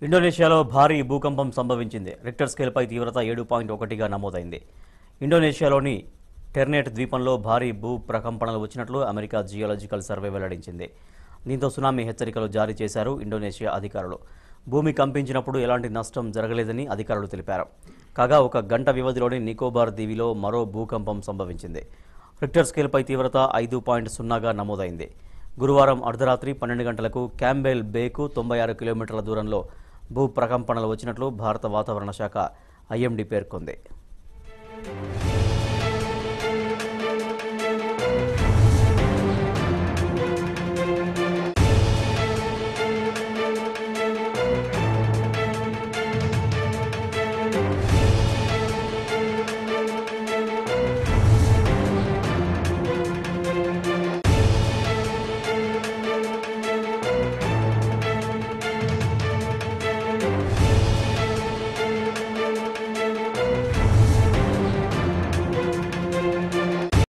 ఇండోనేషియాలో భారీ భూకంపం సంభవించింది రిక్టర్ స్కేల్పై తీవ్రత ఏడు పాయింట్ ఒకటిగా నమోదైంది ఇండోనేషియాలోని టెర్నేట్ ద్వీపంలో భారీ భూ ప్రకంపనలు వచ్చినట్లు అమెరికా జియోలాజికల్ సర్వే వెల్లడించింది దీంతో సునామీ హెచ్చరికలు జారీ చేశారు ఇండోనేషియా అధికారులు భూమి కంపించినప్పుడు ఎలాంటి నష్టం జరగలేదని అధికారులు తెలిపారు కాగా ఒక గంట వ్యవధిలోనే నికోబార్ దీవిలో మరో భూకంపం సంభవించింది రిక్టర్ స్కేల్పై తీవ్రత ఐదు పాయింట్ సున్నాగా నమోదైంది గురువారం అర్ధరాత్రి పన్నెండు గంటలకు క్యాంబెల్ బేకు తొంభై ఆరు కిలోమీటర్ల దూరంలో భూ ప్రకంపనలు వచ్చినట్లు భారత వాతావరణ శాఖ ఐఎండీ పేర్కొంది